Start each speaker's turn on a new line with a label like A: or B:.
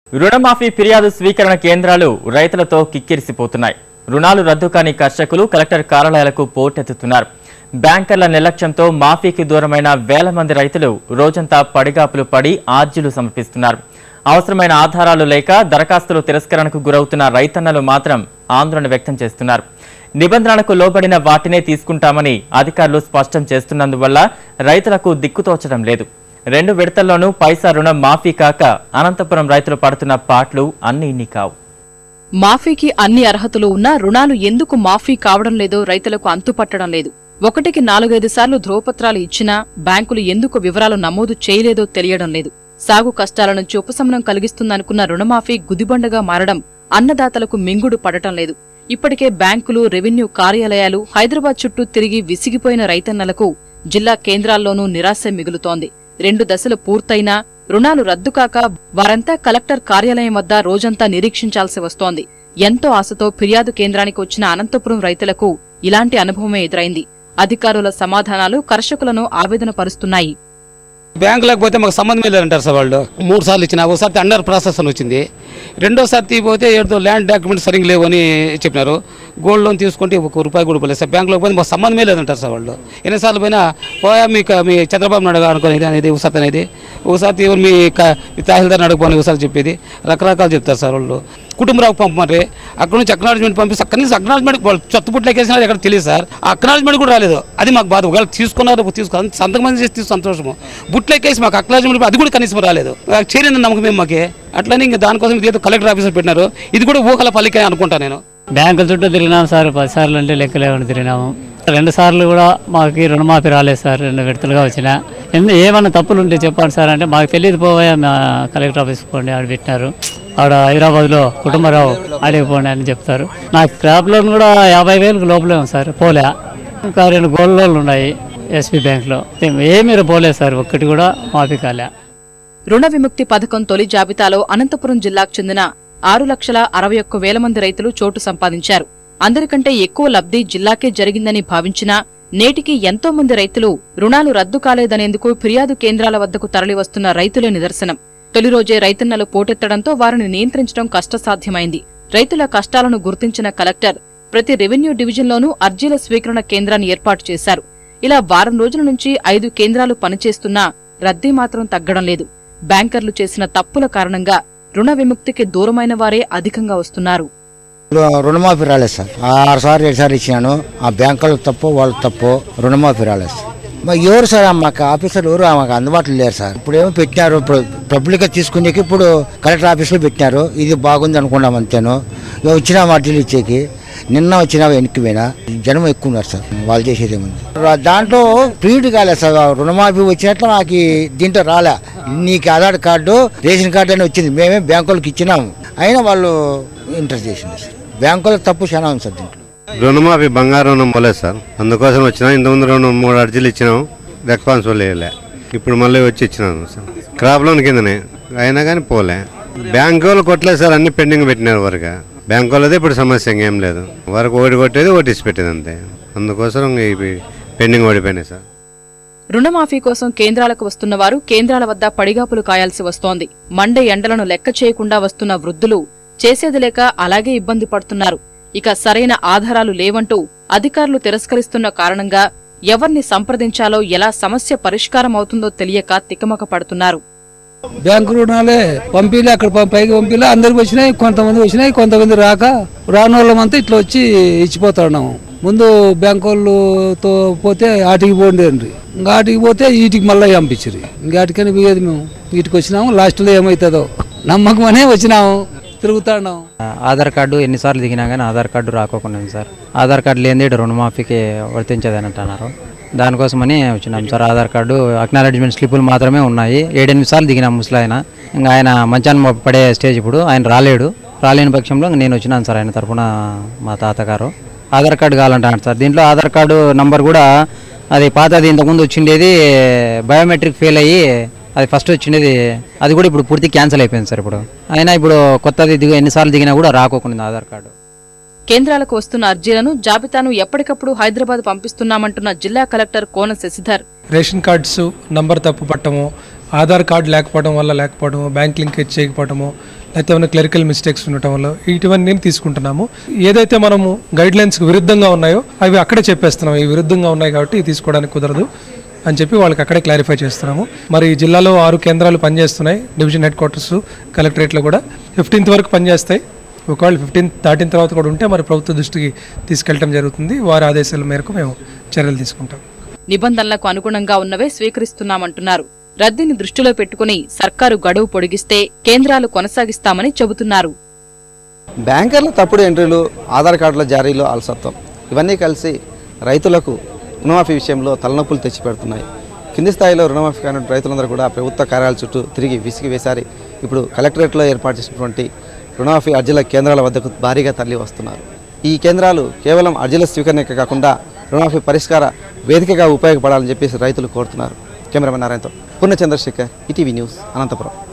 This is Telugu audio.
A: రుణమాఫీ ఫిర్యాదు స్వీకరణ కేంద్రాలు రైతులతో కిక్కిరిసిపోతున్నాయి రుణాలు రద్దు కాని కర్షకులు కలెక్టర్ కార్యాలయాలకు పోటెత్తుతున్నారు బ్యాంకర్ల నిర్లక్ష్యంతో మాఫీకి దూరమైన వేల మంది రైతులు రోజంతా పడిగాపులు పడి ఆర్జీలు సమర్పిస్తున్నారు అవసరమైన ఆధారాలు లేక దరఖాస్తులు తిరస్కరణకు గురవుతున్న రైతన్నలు మాత్రం ఆందోళన వ్యక్తం చేస్తున్నారు నిబంధనలకు లోబడిన వాటినే తీసుకుంటామని అధికారులు స్పష్టం చేస్తున్నందువల్ల రైతులకు దిక్కుతోచడం లేదు రెండు విడతల్లోనూ పైసా రుణం మాఫీ కాక అనంతపురం రైతులు పడుతున్న పాట్లు అన్ని ఇన్ని కావు
B: మాఫీకి అన్ని అర్హతలు ఉన్నా రుణాలు ఎందుకు మాఫీ కావడం లేదో రైతులకు అంతుపట్టడం లేదు ఒకటికి నాలుగైదు సార్లు ధ్రువపత్రాలు ఇచ్చినా బ్యాంకులు ఎందుకు వివరాలు నమోదు చేయలేదో తెలియడం లేదు సాగు కష్టాల నుంచి ఉపశమనం కలిగిస్తుందనుకున్న రుణమాఫీ గుదిబండగా మారడం అన్నదాతలకు మింగుడు పడటం లేదు ఇప్పటికే బ్యాంకులు రెవెన్యూ కార్యాలయాలు హైదరాబాద్ చుట్టూ తిరిగి విసిగిపోయిన రైతన్నలకు జిల్లా కేంద్రాల్లోనూ నిరాశ మిగులుతోంది రెండు దశలు పూర్తయినా రుణాలు రద్దు కాక వారంతా కలెక్టర్ కార్యాలయం వద్ద రోజంతా నిరీక్షించాల్సి వస్తోంది ఎంతో ఆశతో ఫిర్యాదు కేంద్రానికి వచ్చిన అనంతపురం రైతులకు ఇలాంటి అనుభవమే ఎదురైంది అధికారుల సమాధానాలు కర్షకులను ఆవేదన పరుస్తున్నాయి
C: బ్యాంకులకు పోతే మాకు సంబంధం లేదంటారు సార్ వాళ్ళు మూడు సార్లు ఇచ్చిన ఒకసారి అండర్ ప్రాసెస్ అని వచ్చింది రెండోసారి తీయపోతే ఏదో ల్యాండ్ డాక్యుమెంట్ సరిగ్గా లేవు అని చెప్పినారు గోల్డ్ లోన్ తీసుకుంటే ఒక రూపాయి కూడా పోలేదు సార్ బ్యాంకులోకి పోతే మాకు సంబంధమే లేదంటారు సార్ వాళ్ళు ఎన్నిసార్లు పోయినా పోయా మీకు మీ చంద్రబాబు నాయుడు గారు అనుకునేది అనేది ఒకసారి అనేది ఒకసారి తీయ మీ క- మీ తహసీల్దార్ అడగపోని ఒకసారి చెప్పేది రకరకాలు చెప్తారు సార్ వాళ్ళు కుటుంబరావు పంపమంటే అక్కడ నుంచి అక్నాలజ్మెంట్ పంపిస్తే కనీసం అక్నాలజ్మెంట్ వాళ్ళు చెత్తపుట్లు ఎక్కేసినారు ఎక్కడ తెలియదు సార్ ఆ అక్నాలజ్మెంట్ కూడా రాలేదు అది మాకు బాధ ఒకవేళ తీసుకున్నారు తీసుకున్నారు సంతకం మంది చేసి తీసుకు సంతోషము బుట్లు ఎక్కేసి మాకు అక్నాలజ్మెంట్ అది కూడా కనీసం రాలేదు ఆ, చేరింది నమ్మకం మేము మాకే అట్లనే ఇంకా దానికోసం ఇది ఏదో కలెక్టర్ ఆఫీసర్ పెట్టినారు ఇది కూడా ఊహల పల్లికే అనుకుంటా నేను
D: బ్యాంకుల చుట్టూ తిరిగినాం సార్ పది సార్లు అంటే లెక్కలేమని తిరిగినాము రెండు సార్లు కూడా మాకు రుణమాఫీ రాలేదు సార్ రెండు విడతలుగా వచ్చిన ఎందు ఏమన్నా తప్పులు ఉంటే చెప్పండి సార్ అంటే మాకు తెలియదు పోయా మా కలెక్టర్ ఆఫీస్కి పోండి ఆడ పెట్టినారు ఆడ హైదరాబాద్లో కుటుంబరావు ఆడికి పోండి అని చెప్తారు నాకు క్రాప్ లోన్ కూడా యాభై వేలకు లోపలే ఉంది సార్ పోలే ఇంకా రెండు గోల్డ్ లోన్లు ఉన్నాయి ఎస్బీ బ్యాంక్లో ఏమీ పోలేదు సార్ ఒక్కటి కూడా మాఫీ కాలే
B: రుణ విముక్తి పథకం తొలి జాబితాలో అనంతపురం జిల్లాకు చెందిన ఆరు లక్షల అరవై ఒక్క వేల మంది రైతులు చోటు సంపాదించారు అందరికంటే ఎక్కువ లబ్ధి జిల్లాకే జరిగిందని భావించినా నేటికి ఎంతో మంది రైతులు రుణాలు రద్దు కాలేదనేందుకు ఫిర్యాదు కేంద్రాల వద్దకు తరలివస్తున్న రైతులే నిదర్శనం తొలి రోజే రైతన్నలు పోటెత్తడంతో వారిని నియంత్రించడం కష్టసాధ్యమైంది రైతుల కష్టాలను గుర్తించిన కలెక్టర్ ప్రతి రెవెన్యూ డివిజన్లోనూ అర్జీల స్వీకరణ కేంద్రాన్ని ఏర్పాటు చేశారు ఇలా వారం రోజుల నుంచి ఐదు కేంద్రాలు పనిచేస్తున్నా రద్దీ మాత్రం తగ్గడం లేదు బ్యాంకర్లు చేసిన తప్పుల కారణంగా రుణ విముక్తికి దూరమైన వారే అధికంగా వస్తున్నారు
E: రు- రుణమాఫీ రాలేదు సార్ ఆరు సార్లు ఏడు సార్లు ఇచ్చినాను ఆ బ్యాంకులకు తప్పు వాళ్ళు తప్పు రుణమాఫీ రాలేదు సార్ మరి ఎవరు సార్ మాకు ఆఫీసర్లు ఎవరు మాకు అందుబాటులో లేరు సార్ ఇప్పుడు ఏమో పెట్టినారు ఇప్పుడు పబ్లిక్ తీసుకునేకి ఇప్పుడు కలెక్టర్ ఆఫీస్లో పెట్టినారు ఇది బాగుంది అనుకున్నాం అంతేను ఇక వచ్చినా వాటిలు ఇచ్చేకి నిన్న వచ్చినా వెనక్కి పోయినా జనం ఎక్కువ ఉన్నారు సార్ వాళ్ళు చేసేది ఏముంది రా- దాంట్లో ప్రీడ్ కాలేదు సార్ రుణమాఫీ వచ్చినట్లు నాకు ఈ దీంట్లో రాలే నీకు ఆధార్ కార్డు రేషన్ కార్డు అని వచ్చింది మేమే బ్యాంకులకు ఇచ్చినాము అయినా వాళ్ళు ఇంటర్ చేసింది సార్ బ్యాంకులకు తప్పు చాలా ఉంది సార్ దీంట్లో
F: రుణమాఫీ బంగారు రుణం పోలేదు సార్ అందుకోసం వచ్చినా ఇంతకుముందు రెండు మూడు అర్జీలు ఇచ్చినాం రెస్పాన్సిబుల్ వేయలే ఇప్పుడు మళ్ళీ వచ్చి ఇచ్చినాను సార్ క్రాప్ లోన్ కిందనే అయినా కానీ పోలే బ్యాంక్ వాళ్ళు కొట్టలేదు సార్ అన్ని పెండింగ్ పెట్టినారు వరకు బ్యాంక్ వాళ్ళదే ఇప్పుడు సమస్య ఇంకేం లేదు వరకు ఓడి కొట్టేది ఓటి ఇచ్చి పెట్టేది అంతే అందుకోసం ఇంక ఇవి పెండింగ్ ఓడిపోయినాయి సార్
B: రుణమాఫీ కోసం కేంద్రాలకు వస్తున్న వారు కేంద్రాల వద్ద పడిగాపులు కాయాల్సి వస్తోంది మండే ఎండలను లెక్క చేయకుండా వస్తున్న వృద్ధులు చేసేది లేక అలాగే ఇబ్బంది పడుతున్నారు ఇక సరైన ఆధారాలు లేవంటూ అధికారులు తిరస్కరిస్తున్న కారణంగా ఎవర్ని సంప్రదించాలో ఎలా సమస్య పరిష్కారం అవుతుందో తెలియక తికమక పడుతున్నారు
C: బ్యాంకు రుణాలే పంపిలే అక్కడ పం- పైకి పంపిలే అందరికి వచ్చినాయి కొంతమంది వచ్చినాయి కొంతమంది రాక రాని వాళ్ళమంతా ఇట్లా వచ్చి ఇచ్చిపోతా ఉన్నాము ముందు బ్యాంకు వాళ్ళతో పోతే ఆటికి పోండి అండి ఇంకా ఆటికి పోతే వీటికి మళ్ళీ పంపించారు ఇంకా ఆటికని పోయేది మేము వీటికి వచ్చినాము లాస్ట్లో ఏమవుతుందో నమ్మకం అనే వచ్చినాము తిరుగుతా ఉన్నాము
G: ఆధార్ కార్డు ఎన్నిసార్లు దిగినా కానీ ఆధార్ కార్డు రాకోకుండా ఉంది సార్ ఆధార్ కార్డు లేనిది ఈడ రుణమాఫీకి వర్తించదని అంటున్నారు దానికోసమని వచ్చినాం సార్ ఆధార్ కార్డు అక్నాలెడ్జ్మెంట్ స్లిప్పులు మాత్రమే ఉన్నాయి ఏడెనిమిది సార్లు దిగినాం ముసలాయన ఇంకా ఆయన మంచాన్ని పడే స్టేజ్ ఇప్పుడు ఆయన రాలేడు రాలేని పక్షంలో ఇంక నేను వచ్చినాను సార్ ఆయన తరపున మా తాతగారు ఆధార్ కార్డు కావాలంటున్నాడు సార్ దీంట్లో ఆధార్ కార్డు నంబర్ కూడా అది పాతది ఇంతకుముందు వచ్చిండేది బయోమెట్రిక్ ఫెయిల్ అయ్యి అది ఫస్ట్ వచ్చిండేది అది కూడా ఇప్పుడు పూర్తి క్యాన్సిల్ అయిపోయింది సార్ ఇప్పుడు అయినా ఇప్పుడు కొత్తది దిగు ఎన్నిసార్లు దిగినా కూడా రాకోకుండా ఆధార్ కార్డు
B: కేంద్రాలకు వస్తున్న అర్జీలను జాబితాను ఎప్పటికప్పుడు హైదరాబాద్ పంపిస్తున్నామంటున్న జిల్లా collector Kona Sasidhar
H: ration cards number తప్పు పట్టము ఆధార్ కార్డు లేకపోవడం వల్ల లేకపోవడం బ్యాంక్ లింకేజ్ చేయకపోవడము లేకపోతే ఏమైనా క్లరికల్ మిస్టేక్స్ ఉండటం వల్ల ఇటువన్నీ తీసుకుంటున్నాము ఏదైతే మనము గైడ్ లైన్స్కి విరుద్ధంగా ఉన్నాయో అవి అక్కడే చెప్పేస్తున్నాం ఈ విరుద్ధంగా ఉన్నాయి కాబట్టి ఇవి తీసుకోవడానికి కుదరదు అని చెప్పి వాళ్ళకి అక్కడే క్లారిఫై చేస్తున్నాము మరి ఈ జిల్లాలో ఆరు కేంద్రాలు పనిచేస్తున్నాయి డివిజన్ హెడ్ క్వార్టర్స్ కలెక్టరేట్లో కూడా ఫిఫ్టీన్త్ వరకు పనిచేస్తాయి ఒకవేళ ఫిఫ్టీన్త్ దాటిన తర్వాత కూడా ఉంటే మరి ప్రభుత్వ దృష్టికి తీసుకెళ్ళటం జరుగుతుంది వారి ఆదేశాల మేరకు మేము చర్యలు తీసుకుంటాం
B: నిబంధనలకు అనుగుణంగా ఉన్నవే స్వీకరిస్తున్నామంటున్నారు రద్దీని దృష్టిలో పెట్టుకుని సర్కారు గడువు పొడిగిస్తే కేంద్రాలు కొనసాగిస్తామని చెబుతున్నారు
I: బ్యాంకర్ల తప్పుడు ఎంట్రీలు ఆధార్ కార్డుల జారీలో అలసత్వం ఇవన్నీ కలిసి రైతులకు రుణమాఫీ విషయంలో తలనొప్పులు తెచ్చిపెడుతున్నాయి కింది స్థాయిలో రుణమాఫీ కాని రైతులందరూ కూడా ప్రభుత్వ కార్యాలయాల చుట్టూ తిరిగి విసిగి వేసారి ఇప్పుడు కలెక్టరేట్లో ఏర్పాటు చేసినటువంటి రుణమాఫీ అర్జీల కేంద్రాల వద్దకు భారీగా తరలి వస్తున్నారు ఈ కేంద్రాలు కేవలం అర్జీల స్వీకరణకే కాకుండా రుణమాఫీ పరిష్కార వేదికగా ఉపయోగపడాలని చెప్పేసి రైతులు కోరుతున్నారు కెమెరామెన్ నారాయణతో పూర్ణ చంద్రశేఖర్ ఈటీవీ న్యూస్ అనంతపురం